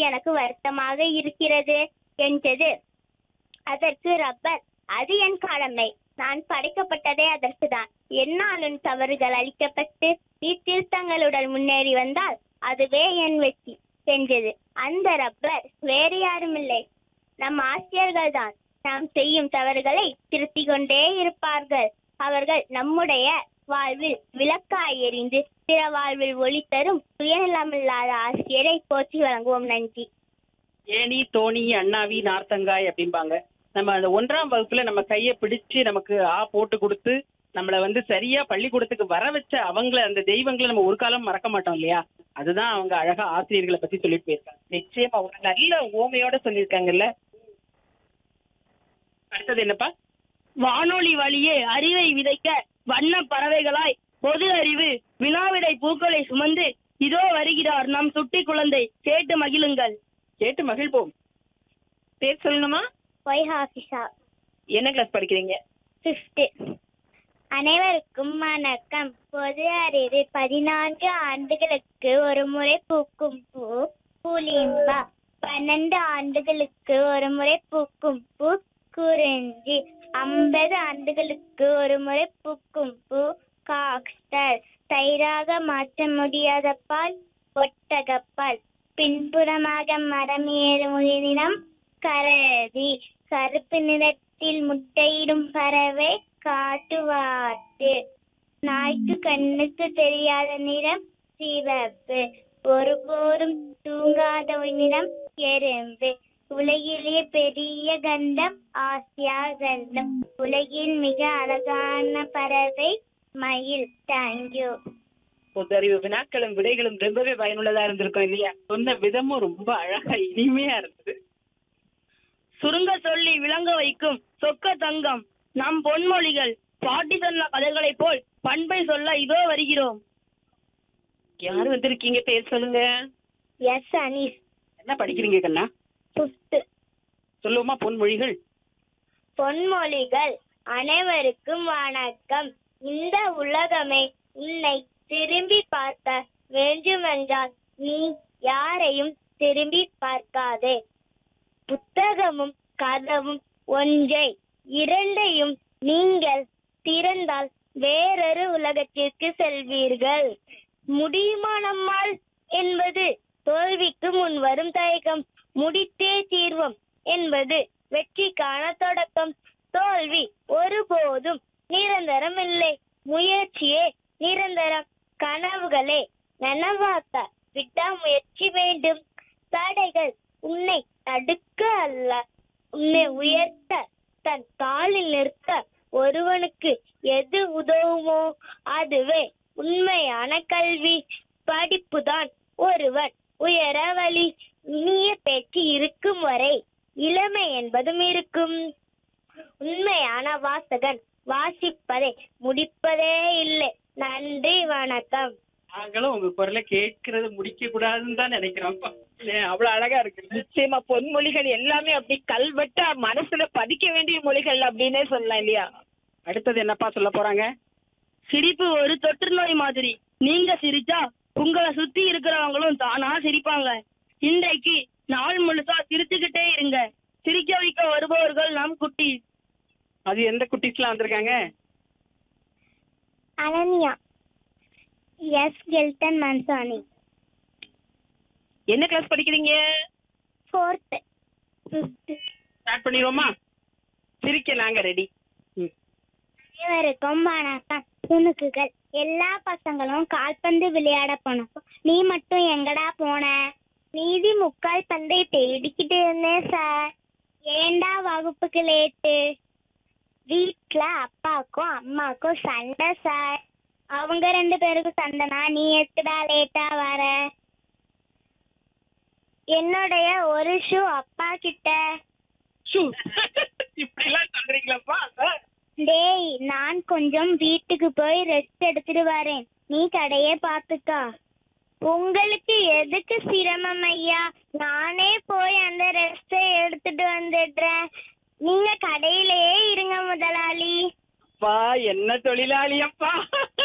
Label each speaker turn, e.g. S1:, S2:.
S1: எனக்கு வருத்தமாக இருக்கிறது என்றது அதற்கு ரப்பர் அது என் கடமை நான் படைக்கப்பட்டதே அதற்குதான் என்னாலும் தவறுகள் அளிக்கப்பட்டு நீ திருத்தங்களுடன் முன்னேறி வந்தால் அதுவே என் வெற்றி என்றது அந்த ரப்பர் வேறு யாரும் இல்லை நம் ஆசிரியர்கள் தான் நாம் செய்யும் தவறுகளை திருத்திக் கொண்டே இருப்பார்கள் அவர்கள் நம்முடைய வாழ்வில் விளக்காய் எறிந்து பிற வாழ்வில் ஒளி தரும் சுயநலமில்லாத ஆசிரியரை போற்றி வழங்குவோம் நன்றி
S2: ஏணி தோணி அண்ணாவி நார்த்தங்காய் அப்படிம்பாங்க நம்ம அந்த ஒன்றாம் வகுப்புல நம்ம கைய பிடிச்சு நமக்கு ஆ போட்டு கொடுத்து நம்மள வந்து சரியா பள்ளிக்கூடத்துக்கு வர வச்ச அவங்கள அந்த தெய்வங்களை நம்ம ஒரு காலம் மறக்க மாட்டோம் இல்லையா அதுதான் அவங்க அழகா ஆசிரியர்களை பத்தி சொல்லிட்டு போயிருக்காங்க
S3: நிச்சயமா ஒரு நல்ல ஓமையோட சொல்லியிருக்காங்கல்ல
S2: அடுத்தது என்னப்பா
S4: வானொலி வழியே அறிவை விதைக்க வண்ண பறவைகளாய் பொது அறிவு வினாவிடை பூக்களை சுமந்து இதோ வருகிறார் நம் சுட்டி குழந்தை கேட்டு மகிழுங்கள்
S2: கேட்டு மகிழ்வோம்
S3: பேர் சொல்லணுமா
S1: ஒய் ஹாஃபிஸா
S3: என்ன கிளாஸ் படிக்கிறீங்க
S1: ஃபிஃப்த்து அனைவருக்கும் வணக்கம் பொது அறிவு பதினான்கு ஆண்டுகளுக்கு ஒரு முறை பூக்கும் பூ புலிம்பா பன்னெண்டு ஆண்டுகளுக்கு ஒரு முறை பூக்கும் பூ குறிஞ்சி ஐம்பது ஆண்டுகளுக்கு ஒரு முறை பூக்கும் பூ காக்ஸ்டர் தயிராக மாற்ற முடியாத பால் ஒட்டகப்பால் பின்புறமாக மரம் ஏறும் உயிரினம் கரடி கருப்பு நிறத்தில் முட்டையிடும் பறவை காட்டுவாட்டு நாய்க்கு கண்ணுக்கு தெரியாத நிறம் சிவப்பு ஒருபோதும் தூங்காத ஒரு நிறம் எறும்பு உலகிலேயே பெரிய கண்டம் ஆசியா கண்டம் உலகின் மிக அழகான பறவை மயில் தேங்க்யூ
S3: பொது அறிவு வினாக்களும் விடைகளும் ரொம்பவே பயனுள்ளதா இருந்திருக்கும் இல்லையா
S2: சொன்ன விதமும் ரொம்ப அழகா இனிமையா இருந்தது
S4: சுருங்க சொல்லி விளங்க வைக்கும் சொக்க தங்கம் நம் பொன்மொழிகள் பாட்டி சொன்ன கதைகளைப் போல் பண்பை சொல்ல இதோ வருகிறோம்
S3: யாரு வந்திருக்கீங்க பேர் சொல்லுங்க
S1: எஸ் அனீஸ்
S2: என்ன படிக்கிறீங்க கண்ணா
S1: ஃபிஃப்த்து
S2: சொல்லுவோமா பொன்மொழிகள்
S1: பொன்மொழிகள் அனைவருக்கும் வணக்கம் இந்த உலகமே உன்னை திரும்பி பார்க்க வேண்டுமென்றால் நீ யாரையும் திரும்பி பார்க்காதே புத்தகமும் கதவும் ஒன்றை இரண்டையும் நீங்கள் திறந்தால் வேறொரு உலகத்திற்கு செல்வீர்கள் முடியுமா நம்மால் என்பது தோல்விக்கு முன் வரும் தயக்கம் முடித்தே தீர்வோம் என்பது வெற்றிக்கான தொடக்கம் தோல்வி ஒருபோதும் நிரந்தரம் இல்லை முயற்சியே நிரந்தரம் கனவுகளே நனவாக்க விடாமுயற்சி வேண்டும் தடைகள் உன்னை தடுக்க அல்ல உன்னை உயர்த்த தன் காலில் நிறுத்த ஒருவனுக்கு எது உதவுமோ அதுவே உண்மையான கல்வி படிப்புதான் ஒருவன் உயர வழி இனிய பேச்சு இருக்கும் வரை இளமை என்பதும் இருக்கும் உண்மையான வாசகன் வாசிப்பதை முடிப்பதே இல்லை நன்றி வணக்கம்
S2: நாங்களும் உங்க குரலை கேட்கறது முடிக்க கூடாதுன்னு தான் நினைக்கிறோம் இல்லையா? அவ்வளவு அழகா இருக்கு
S3: நிச்சயமா பொன்மொழிகள் எல்லாமே அப்படி கல்வெட்டா மனசுல பதிக்க வேண்டிய மொழிகள் அப்படின்னே சொல்லலாம் இல்லையா
S2: அடுத்தது என்னப்பா சொல்ல போறாங்க
S4: சிரிப்பு ஒரு தொற்று நோய் மாதிரி நீங்க சிரிச்சா உங்களை சுத்தி இருக்கிறவங்களும் தானா சிரிப்பாங்க இன்றைக்கு நாள் முழுசா சிரிச்சுக்கிட்டே இருங்க சிரிக்க வைக்க வருபவர்கள் நம் குட்டி
S2: அது எந்த குட்டீஸ்லாம் வந்திருக்காங்க
S1: அனன்யா எஸ் கெல்டன் மன்சானி
S3: என்ன கிளாஸ் படிக்கிறீங்க
S1: ஃபோர்த்து ஃபிஃப்த்து
S2: ஸ்டார்ட் பண்ணிடுவோமா சிரிக்க நாங்க ரெடி
S1: அனைவருக்கும் வணக்கம் துணுக்குகள் எல்லா பசங்களும் கால்பந்து விளையாட போனப்போ நீ மட்டும் எங்கடா போன மீதி முக்கால் பந்தை தேடிக்கிட்டு இருந்தேன் சார் ஏண்டா வகுப்புக்கு லேட்டு வீட்ல அப்பாவுக்கும் அம்மாவுக்கும் சண்டை சார் அவங்க ரெண்டு பேருக்கும் சண்டைனா நீ எத்துடா லேட்டா வர என்னுடைய ஒரு ஷூ அப்பா கிட்ட
S2: இப்படி எல்லாம் சொல்றீங்களப்பா
S1: டேய் நான் கொஞ்சம் வீட்டுக்கு போய் ரெஸ்ட் எடுத்துட்டு வரேன் நீ கடையே பாத்துக்கா உங்களுக்கு எதுக்கு சிரமம் ஐயா நானே போய் அந்த ரெஸ்டை எடுத்துட்டு வந்துடுறேன் நீங்க கடையிலேயே இருங்க முதலாளி
S2: அப்பா என்ன தொழிலாளி அப்பா